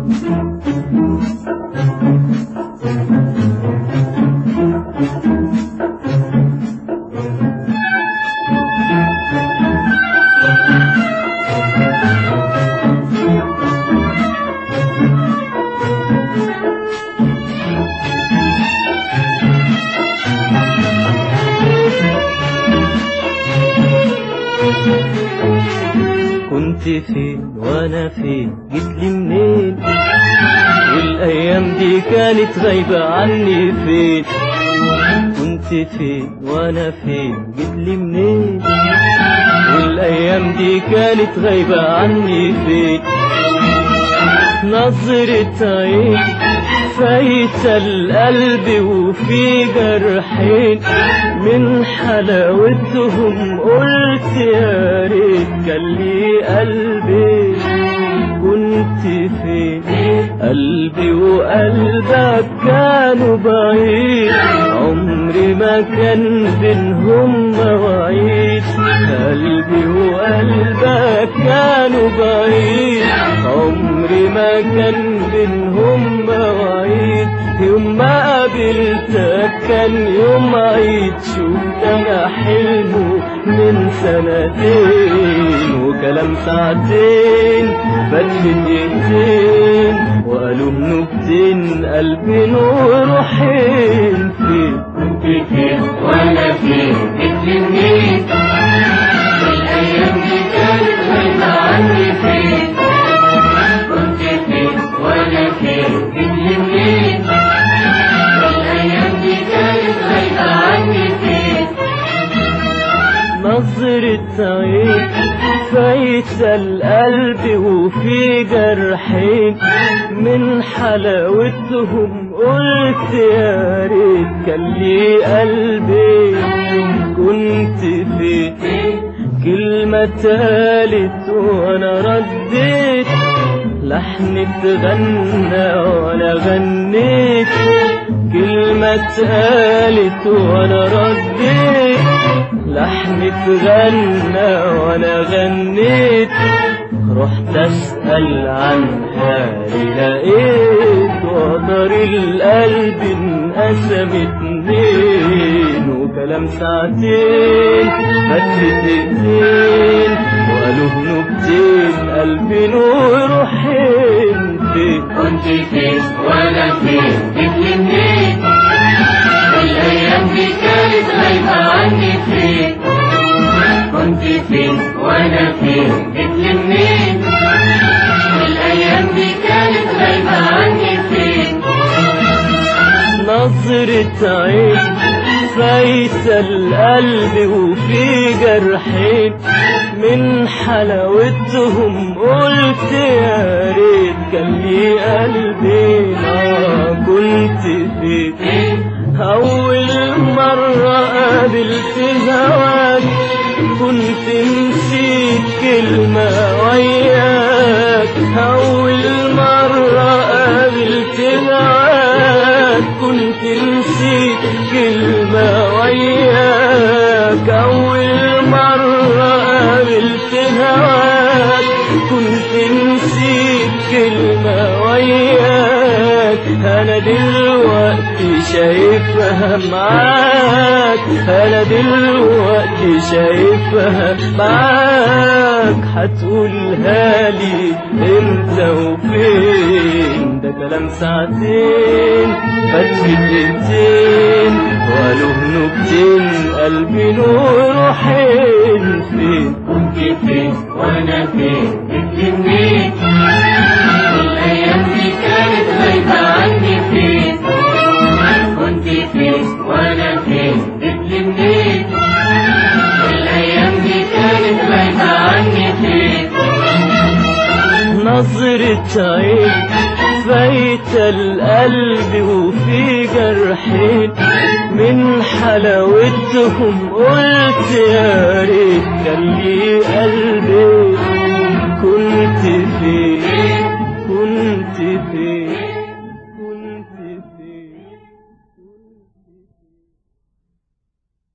كنت فين وانا فين جيتلي منين والايام دي كانت غايبة عني فين كنت فين وانا فين جيتلي منين والايام دي كانت غايبة عني فين نظرة عين فايتة القلب وفي جرحين من حلاوتهم قلت يا ريت كان لي قلبي كنت فين قلبي وقلبك كانوا بعيد عمري ما كان بينهم مواعيد قلبي وقلبك كانوا بعيد عمري ما كان بينهم مواعيد يوم ما قابلتك كان يوم عيد شفت انا حلمه من سنتين وكلام ساعتين فات دقيقتين وقالوا نكتين قلبين وروحين فين كنت فين وانا فين جيت منين والايام دي كانت غايبة عني فين كنت فين وانا فين جيت منين والايام دي كانت غايبة عني فين نظرة عين فايتة القلب وفي جرحين من حلاوتهم قلت يا ريت كان لي قلبي كنت فين كلمة اتقالت وانا رديت لحن اتغنى وانا غنيت كلمة اتقالت وانا رديت لحن اتغنى وانا غنيت رحت اسأل عن حالي لقيت وقدر القلب انقسم اتنين وكلام ساعتين فات دقيقتين وقالوا نكتين قلبين وروحين فين كنت فين وانا فين جيت منين والايام دي كانت غايبة عني فين كنت فين وانا فين جيت منين والايام دي كانت غايبة عني فين نظرة عين فايتة القلب وفي جرحين من حلاوتهم قلت يا ريت كان لي قلبي آه كنت فين أول مرة قابلت هواك كنت نسيت كلمة وياك أول مرة قابلت هواك كنت نسيت كلمة وياك أول مرة قابلت هواك كنت نسيت كلمة وياك أنا دلوقتي شايفها معاك أنا دلوقتي شايفها معاك هتقولها لي امتى وفين ده كلام ساعتين فات دقيقتين وقالوا نكتين قلبي وروحين فين كنت فين وانا فين جيت منين والايام دي كانت غايبة عني فين كنت فين وانا فين جيت منين والايام دي كانت غايبة عني فين نظرة عين فايتة القلب وفي جرحين من حلاوتهم قلت